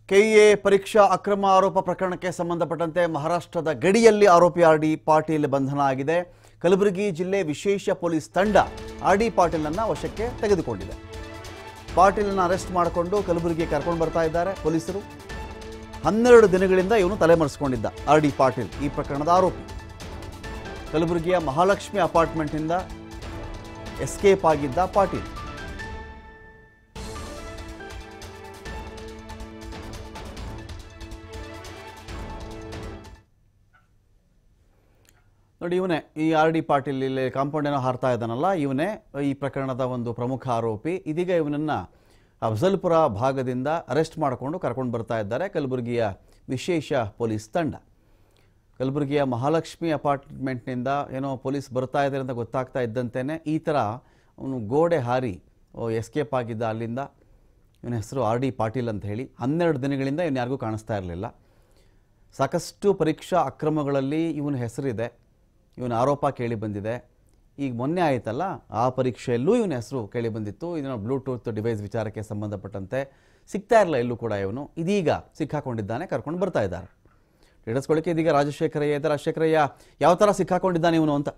KEA ಪರೀಕ್ಷಾ ಅಕ್ರಮ ಆರೋಪ ಪ್ರಕರಣಕ್ಕೆ ಸಂಬಂಧಪಟ್ಟಂತೆ ಮಹಾರಾಷ್ಟ್ರದ ಗಡಿಯಲ್ಲಿ ಆರೋಪಿ ಆರ್ ಡಿ ಪಾಟೀಲ್ ಬಂಧನ ಆಗಿದೆ ಕಲಬುರಗಿ ಜಿಲ್ಲೆ ವಿಶೇಷ ಪೊಲೀಸ್ ತಂಡ ಆರ್ ಡಿ ಪಾಟೀಲನ್ನ ವಶಕ್ಕೆ ತೆಗೆದುಕೊಂಡಿದೆ ಪಾಟೀಲನ್ನ ಅರೆಸ್ಟ್ ಮಾಡಿಕೊಂಡು ಕಲಬುರಗಿಗೆ ಕರ್ಕೊಂಡು ಬರ್ತಾ ಇದ್ದಾರೆ ಪೊಲೀಸರು ಹನ್ನೆರಡು ದಿನಗಳಿಂದ ಇವನು ತಲೆಮರೆಸಿಕೊಂಡಿದ್ದ ಆರ್ ಡಿ ಪಾಟೀಲ್ ಈ ಪ್ರಕರಣದ ಆರೋಪಿ ಕಲಬುರಗಿಯ ಮಹಾಲಕ್ಷ್ಮಿ ಅಪಾರ್ಟ್ಮೆಂಟ್ನಿಂದ ಎಸ್ಕೇಪ್ ಆಗಿದ್ದ ಪಾಟೀಲ್ ನೋಡಿ ಇವನೇ ಈ ಆರ್ ಡಿ ಪಾಟೀಲ್ ಇಲ್ಲಿ ಕಾಂಪೌಂಡ್ ಏನೋ ಹಾರ್ತಾ ಇದ್ದಾನಲ್ಲ ಇವನೇ ಈ ಪ್ರಕರಣದ ಒಂದು ಪ್ರಮುಖ ಆರೋಪಿ ಇದೀಗ ಇವನನ್ನು ಅಫಜಲ್ಪುರ ಭಾಗದಿಂದ ಅರೆಸ್ಟ್ ಮಾಡಿಕೊಂಡು ಕರ್ಕೊಂಡು ಬರ್ತಾ ಇದ್ದಾರೆ ಕಲಬುರಗಿಯ ವಿಶೇಷ ಪೊಲೀಸ್ ತಂಡ ಕಲಬುರಗಿಯ ಮಹಾಲಕ್ಷ್ಮಿ ಅಪಾರ್ಟ್ಮೆಂಟ್ನಿಂದ ಏನೋ ಪೊಲೀಸ್ ಬರ್ತಾ ಇದ್ದಾರೆ ಅಂತ ಗೊತ್ತಾಗ್ತಾ ಇದ್ದಂತೆಯೇ ಈ ಥರ ಅವನು ಗೋಡೆ ಹಾರಿ ಎಸ್ಕೇಪ್ ಆಗಿದ್ದ ಅಲ್ಲಿಂದ ಇವನ ಹೆಸರು ಆರ್ ಡಿ ಪಾಟೀಲ್ ಅಂತ ಹೇಳಿ ಹನ್ನೆರಡು ದಿನಗಳಿಂದ ಇವನು ಯಾರಿಗೂ ಕಾಣಿಸ್ತಾ ಇರಲಿಲ್ಲ ಸಾಕಷ್ಟು ಪರೀಕ್ಷಾ ಅಕ್ರಮಗಳಲ್ಲಿ ಇವನ ಹೆಸರಿದೆ ಇವನ ಆರೋಪ ಕೇಳಿ ಬಂದಿದೆ ಈಗ ಮೊನ್ನೆ ಆಯಿತಲ್ಲ ಆ ಪರೀಕ್ಷೆಯಲ್ಲೂ ಇವನ ಹೆಸರು ಕೇಳಿ ಬಂದಿತ್ತು ಇದನ್ನು ಬ್ಲೂಟೂತ್ ಡಿವೈಸ್ ವಿಚಾರಕ್ಕೆ ಸಂಬಂಧಪಟ್ಟಂತೆ ಸಿಗ್ತಾ ಇರಲಿಲ್ಲ ಎಲ್ಲೂ ಕೂಡ ಇವನು ಇದೀಗ ಸಿಕ್ಕಾಕೊಂಡಿದ್ದಾನೆ ಕರ್ಕೊಂಡು ಬರ್ತಾ ಇದ್ದಾರೆ ಹಿಡಿಸ್ಕೊಳ್ಳಿಕ್ಕೆ ಇದೀಗ ರಾಜಶೇಖರಯ್ಯ ಇದ್ದಾರೆ ರಾಜಶೇಖರಯ್ಯ ಯಾವ ಥರ ಸಿಕ್ಕಾಕೊಂಡಿದ್ದಾನೆ ಇವನು ಅಂತ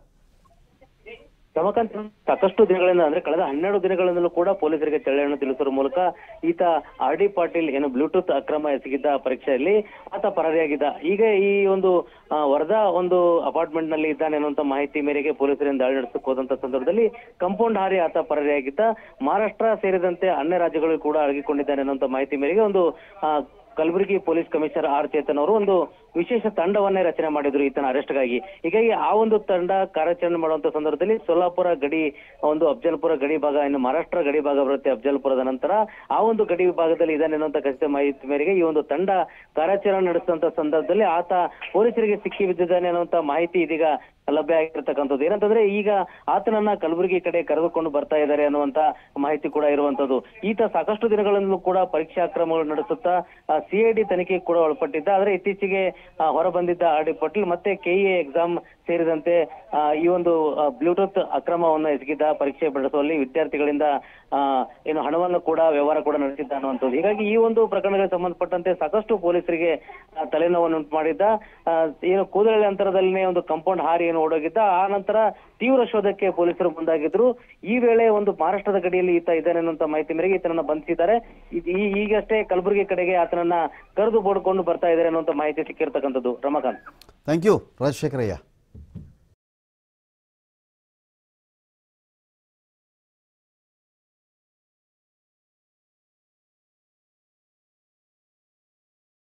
ರಮಕಾಂತ್ ಸಾಕಷ್ಟು ದಿನಗಳಿಂದ ಅಂದ್ರೆ ಕಳೆದ ಹನ್ನೆರಡು ದಿನಗಳಿಂದಲೂ ಕೂಡ ಪೊಲೀಸರಿಗೆ ತೆಳೆಯನ್ನು ತಿಳಿಸುವ ಮೂಲಕ ಈತ ಆರ್ ಡಿ ಪಾಟೀಲ್ ಏನು ಬ್ಲೂಟೂತ್ ಅಕ್ರಮ ಎಸಗಿದ್ದ ಪರೀಕ್ಷೆಯಲ್ಲಿ ಆತ ಪರಾರಿಯಾಗಿದ್ದ ಈಗ ಈ ಒಂದು ಆ, ವರದಾ ಒಂದು ಅಪಾರ್ಟ್ಮೆಂಟ್ ನಲ್ಲಿ ಇದ್ದಾನೆ ಅನ್ನುವಂತ ಮಾಹಿತಿ ಮೇರೆಗೆ ಪೊಲೀಸರಿಂದ ದಾಳಿ ನಡೆಸಕ್ಕೆ ಹೋದಂತ ಸಂದರ್ಭದಲ್ಲಿ ಕಂಪೌಂಡ್ ಹಾರಿ ಆತ ಪರಾರಿಯಾಗಿದ್ದ ಮಹಾರಾಷ್ಟ್ರ ಸೇರಿದಂತೆ ಅನ್ಯ ರಾಜ್ಯಗಳು ಕೂಡ ಅಡಗಿಕೊಂಡಿದ್ದಾನೆ ಅನ್ನುವಂತ ಮಾಹಿತಿ ಮೇರೆಗೆ ಒಂದು ಆ, Kalaburagi police commissioner R Chetan ಅವರು ಒಂದು ವಿಶೇಷ ತಂಡವನ್ನೇ ರಚನೆ ಮಾಡಿದ್ರು ಈತನ ಅರೆಸ್ಟ್ಗಾಗಿ ಹೀಗಾಗಿ ಆ ಒಂದು ತಂಡ ಕಾರ್ಯಾಚರಣೆ ಮಾಡುವಂತ ಸಂದರ್ಭದಲ್ಲಿ ಸೊಲ್ಲಾಪುರ ಗಡಿ ಒಂದು ಅಫ್ಜಲ್ಪುರ ಗಡಿ ಭಾಗ ಇನ್ನು ಮಹಾರಾಷ್ಟ್ರ ಗಡಿ ಭಾಗ ಬರುತ್ತೆ ಅಫ್ಜಲ್ಪುರದ ನಂತರ ಆ ಒಂದು ಗಡಿ ಭಾಗದಲ್ಲಿ ಇದ್ದಾನೆ ಅನ್ನುವಂತ ಖಚಿತ ಮಾಹಿತಿ ಮೇರೆಗೆ ಈ ಒಂದು ತಂಡ ಕಾರ್ಯಾಚರಣೆ ನಡೆಸಿದಂತ ಸಂದರ್ಭದಲ್ಲಿ ಆತ ಪೊಲೀಸರಿಗೆ ಸಿಕ್ಕಿ ಬಿದ್ದಿದ್ದಾನೆ ಅನ್ನುವಂತ ಮಾಹಿತಿ ಇದೀಗ ಲಭ್ಯ ಆಗಿರ್ತಕ್ಕಂಥದ್ದು ಏನಂತಂದ್ರೆ ಈಗ ಆತನನ್ನ ಕಲಬುರಗಿ ಕಡೆ ಕರೆದುಕೊಂಡು ಬರ್ತಾ ಇದ್ದಾರೆ ಅನ್ನುವಂತ ಮಾಹಿತಿ ಕೂಡ ಇರುವಂತದ್ದು ಈತ ಸಾಕಷ್ಟು ದಿನಗಳಿಂದಲೂ ಕೂಡ ಪರೀಕ್ಷಾ ಅಕ್ರಮಗಳು ನಡೆಸುತ್ತಾ ಸಿಐಡಿ ತನಿಖೆ ಕೂಡ ಒಳಪಟ್ಟಿದ್ದ ಆದ್ರೆ ಇತ್ತೀಚೆಗೆ ಆ, ಹೊರಬಂದಿದ್ದ ಆರ್ ಡಿ ಪಾಟೀಲ್ ಮತ್ತೆ ಕೆಇಎ ಎಕ್ಸಾಮ್ ಸೇರಿದಂತೆ ಆ, ಈ ಒಂದು ಬ್ಲೂಟೂತ್ ಅಕ್ರಮವನ್ನು ಎಸಗಿದ್ದ ಪರೀಕ್ಷೆ ನಡೆಸುವಲ್ಲಿ ವಿದ್ಯಾರ್ಥಿಗಳಿಂದ ಆ, ಏನು ಹಣವನ್ನು ಕೂಡ ವ್ಯವಹಾರ ಕೂಡ ನಡೆಸಿದ್ದ ಅನ್ನುವಂಥದ್ದು ಹೀಗಾಗಿ ಈ ಒಂದು ಪ್ರಕರಣಗಳಿಗೆ ಸಂಬಂಧಪಟ್ಟಂತೆ ಸಾಕಷ್ಟು ಪೊಲೀಸರಿಗೆ ಆ, ತಲೆನೋವನ್ನು ಉಂಟು ಮಾಡಿದ್ದ ಆ, ಏನು ಕೂದಲಳ್ಳಿ ಅಂತರದಲ್ಲಿನೇ ಒಂದು ಕಂಪೌಂಡ್ ಹಾರಿ ಏನು ಓಡೋಗಿದ್ದ ಆ ನಂತರ ತೀವ್ರ ಶೋಧಕ್ಕೆ ಪೊಲೀಸರು ಮುಂದಾಗಿದ್ರು ಈ ವೇಳೆ ಒಂದು ಮಹಾರಾಷ್ಟ್ರದ ಗಡಿಯಲ್ಲಿ ಈತ ಇದ್ದಾನೆ ಅನ್ನುವಂತ ಮಾಹಿತಿ ಮೇರೆಗೆ ಈತನನ್ನ ಬಂಧಿಸಿದ್ದಾರೆ ಇದ್- ಈ ಈಗಷ್ಟೇ ಕಲಬುರಗಿ ಕಡೆಗೆ ಆತನನ್ನ ಕರೆದು ಬೋಡ್ಕೊಂಡು ಬರ್ತಾ ಇದ್ದಾರೆ ಅನ್ನುವಂತ ಮಾಹಿತಿ ಸಿಕ್ಕಿರ್ತಕ್ಕಂಥದ್ದು ರಮಾಕಾಂತ್ ಥ್ಯಾಂಕ್ ಯು ರಾಜಶೇಖರಯ್ಯ